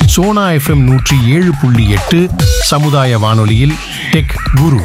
Sona FM நூற்றி ஏழு புள்ளி எட்டு சமுதாய வானொலியில் டெக் குரு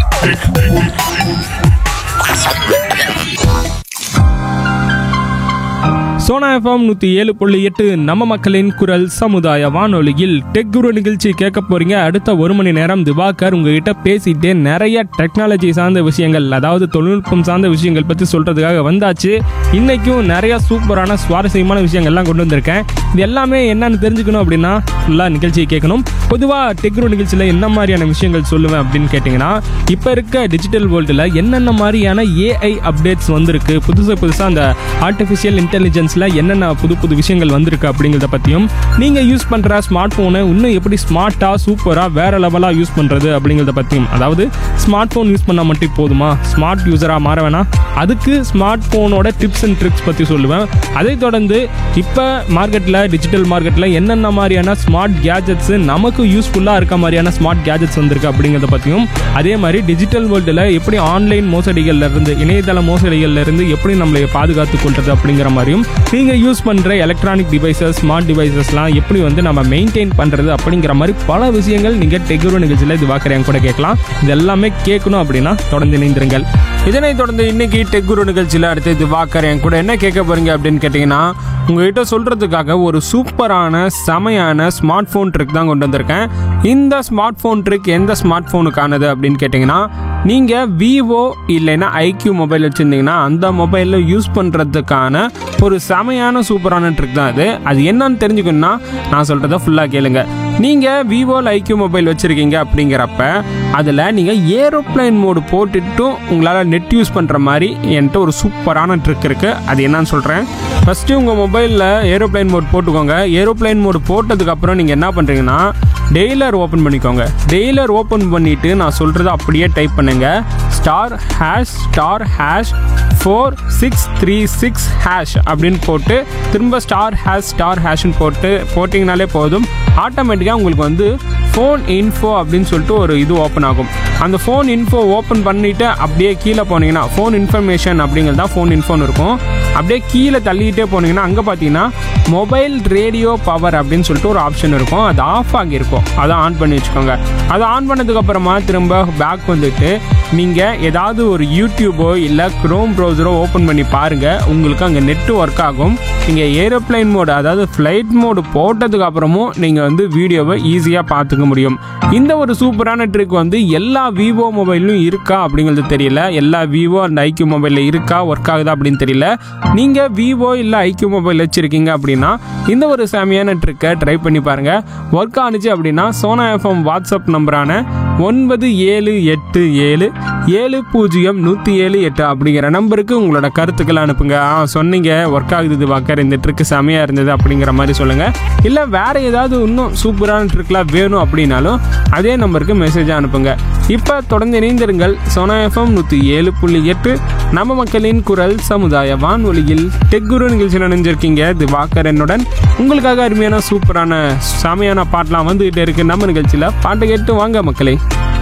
சோனா எஃப்எம் நூற்றி ஏழு புள்ளி எட்டு நம்ம மக்களின் குரல் சமுதாய வானொலியில் டெக் குரு நிகழ்ச்சி கேட்க போறீங்க அடுத்த ஒரு மணி நேரம் திவாகர் உங்ககிட்ட பேசிட்டே நிறைய டெக்னாலஜி சார்ந்த விஷயங்கள் அதாவது தொழில்நுட்பம் சார்ந்த விஷயங்கள் பற்றி சொல்றதுக்காக வந்தாச்சு இன்னைக்கும் நிறைய சூப்பரான சுவாரஸ்யமான விஷயங்கள்லாம் கொண்டு வந்திருக்கேன் இது எல்லாமே என்னன்னு தெரிஞ்சுக்கணும் அப்படின்னா ஃபுல்லாக நிகழ்ச்சியை கேட்கணும் பொதுவாக டெக்ரோ நிகழ்ச்சியில் என்ன மாதிரியான விஷயங்கள் சொல்லுவேன் அப்படின்னு கேட்டிங்கன்னா இப்போ இருக்க டிஜிட்டல் வேர்ல்டில் என்னென்ன மாதிரியான ஏஐ அப்டேட்ஸ் வந்திருக்கு புதுசு புதுசாக அந்த ஆர்டிஃபிஷியல் இன்டெலிஜென்ஸில் என்னென்ன புது புது விஷயங்கள் வந்திருக்கு அப்படிங்கிறத பற்றியும் நீங்கள் யூஸ் பண்ணுற ஸ்மார்ட் ஃபோனை இன்னும் எப்படி ஸ்மார்ட்டாக சூப்பராக வேறு லெவலாக யூஸ் பண்ணுறது அப்படிங்கிறத பற்றியும் அதாவது ஸ்மார்ட் ஃபோன் யூஸ் பண்ணால் மட்டும் போதுமா ஸ்மார்ட் யூஸராக மாற வேணாம் அதுக்கு ஸ்மார்ட் ஃபோனோட டிப்ஸ் அண்ட் ட்ரிக்ஸ் பற்றி சொல்லுவேன் அதை தொடர்ந்து இப்போ மார்க்கெட்டில் டிஜிட்டல் மார்க்கெட்டில் என்னென்ன மாதிரியான ஸ்மார்ட் கேஜெட்ஸு நமக்கு யூஸ்ஃபுல்லாக இருக்க மாதிரியான ஸ்மார்ட் கேஜெட்ஸ் வந்திருக்கு அப்படிங்கிறத பற்றியும் அதே மாதிரி டிஜிட்டல் வேர்ல்டில் எப்படி ஆன்லைன் மோசடிகள்ல இருந்து இணையதள மோசடிகள்ல இருந்து எப்படி நம்மளை பாதுகாத்து கொள்றது அப்படிங்கிற மாதிரியும் நீங்கள் யூஸ் பண்ணுற எலக்ட்ரானிக் டிவைசஸ் ஸ்மார்ட் டிவைசஸ்லாம் எப்படி வந்து நம்ம மெயின்டைன் பண்ணுறது அப்படிங்கிற மாதிரி பல விஷயங்கள் நீங்கள் டெகுரு நிகழ்ச்சியில் இது வாக்குறேன் கூட கேட்கலாம் இது எல்லாமே கேட்கணும் அப்படின்னா தொடர்ந்து இணைந்திருங்கள் இதனைத் தொடர்ந்து இன்னைக்கு டெக் குரு நிகழ்ச்சியில் அடுத்து இது வாக்கர் என் கூட என்ன கேட்க போறீங்க அப்படின்னு கேட்டிங்கன்னா உங்ககிட்ட சொல்கிறதுக்காக ஒரு சூப்பரான செமையான ஸ்மார்ட் ஃபோன் ட்ரிக் தான் கொண்டு வந்திருக்கேன் இந்த ஸ்மார்ட் ஃபோன் ட்ரிக் எந்த ஸ்மார்ட் ஃபோனுக்கானது அப்படின்னு கேட்டிங்கன்னா நீங்கள் விவோ இல்லைன்னா ஐக்யூ மொபைல் வச்சுருந்தீங்கன்னா அந்த மொபைலில் யூஸ் பண்ணுறதுக்கான ஒரு செமையான சூப்பரான ட்ரிக் தான் அது அது என்னன்னு தெரிஞ்சுக்கணும்னா நான் சொல்கிறத ஃபுல்லாக கேளுங்க நீங்கள் விவோவில் ஐக்யூ மொபைல் வச்சுருக்கீங்க அப்படிங்கிறப்ப அதில் நீங்கள் ஏரோப்ளைன் மோடு போட்டுட்டும் உங்களால் நெட் யூஸ் பண்ணுற மாதிரி என்கிட்ட ஒரு சூப்பரான ட்ரிக் இருக்குது அது என்னன்னு சொல்கிறேன் ஃபஸ்ட்டு உங்கள் மொபைலில் ஏரோப்ளைன் மோட் போட்டுக்கோங்க ஏரோப்ளைன் மோடு போட்டதுக்கப்புறம் நீங்கள் என்ன பண்ணுறீங்கன்னா டெய்லர் ஓப்பன் பண்ணிக்கோங்க டெய்லர் ஓப்பன் பண்ணிவிட்டு நான் சொல்கிறத அப்படியே டைப் பண்ணுங்க star hash star hash four six three six hash அப்படின்னு போட்டு திரும்ப ஸ்டார் ஹேஷ் ஸ்டார் ஹேஷ்னு போட்டு போட்டிங்கனாலே போதும் ஆட்டோமேட்டிக்காக உங்களுக்கு வந்து ஃபோன் இன்ஃபோ அப்படின்னு சொல்லிட்டு ஒரு இது ஓப்பன் ஆகும் அந்த ஃபோன் இன்ஃபோ ஓப்பன் பண்ணிவிட்டு அப்படியே கீழே போனீங்கன்னா ஃபோன் இன்ஃபர்மேஷன் அப்படிங்கிறது தான் ஃபோன் இன்ஃபோன் இருக்கும் அப்படியே கீழே தள்ளிக்கிட்டே போனீங்கன்னா அங்கே பார்த்தீங்கன்னா மொபைல் ரேடியோ பவர் அப்படின்னு சொல்லிட்டு ஒரு ஆப்ஷன் இருக்கும் அது ஆஃப் ஆகியிருக்கும் அதை ஆன் பண்ணி வச்சுக்கோங்க அதை ஆன் பண்ணதுக்கப்புறமா திரும்ப பேக் வந்துட்டு நீங்கள் ஏதாவது ஒரு யூடியூபோ இல்லை க்ரோம் ப்ரௌசரோ ஓப்பன் பண்ணி பாருங்கள் உங்களுக்கு அங்கே நெட்டு ஒர்க் ஆகும் நீங்கள் ஏரோப்ளைன் மோடு அதாவது ஃப்ளைட் மோடு போட்டதுக்கு அப்புறமும் நீங்கள் வந்து வீடியோவை ஈஸியாக பார்த்துக்க முடியும் இந்த ஒரு சூப்பரான ட்ரிக் வந்து எல்லா விவோ மொபைலும் இருக்கா அப்படிங்கிறது தெரியல எல்லா விவோ அண்ட் ஐக்யூ மொபைலில் இருக்கா ஒர்க் ஆகுதா அப்படின்னு தெரியல நீங்கள் விவோ இல்லை ஐக்யூ மொபைல் வச்சுருக்கீங்க அப்படின்னா இந்த ஒரு சாமியான ட்ரிக்கை ட்ரை பண்ணி பாருங்கள் ஒர்க் ஆனிச்சு அப்படின்னா சோனா எஃப்எம் வாட்ஸ்அப் நம்பரான ஒன்பது ஏழு எட்டு ஏழு ஏழு பூஜ்ஜியம் நூற்றி ஏழு எட்டு அப்படிங்கிற நம்பருக்கு உங்களோட கருத்துக்களை அனுப்புங்க ஆ சொன்னீங்க ஒர்க் ஆகுது வாக்கர் இந்த ட்ரிக்கு செமையாக இருந்தது அப்படிங்கிற மாதிரி சொல்லுங்கள் இல்லை வேறு ஏதாவது இன்னும் சூப்பரான ட்ரிக்லாம் வேணும் அப்படின்னாலும் அதே நம்பருக்கு மெசேஜ் அனுப்புங்க இப்போ தொடர்ந்து இணைந்திருங்கள் சோனா எஃப்எம் நூற்றி ஏழு புள்ளி எட்டு நம்ம மக்களின் குரல் சமுதாய வானொலியில் டெக் குரு நிகழ்ச்சியில் நினைஞ்சிருக்கீங்க திவாகர் என்னுடன் உங்களுக்காக அருமையான சூப்பரான செமையான பாட்டெலாம் வந்துகிட்டே இருக்கு நம்ம நிகழ்ச்சியில் பாட்டு கேட்டு வாங்க மக்களே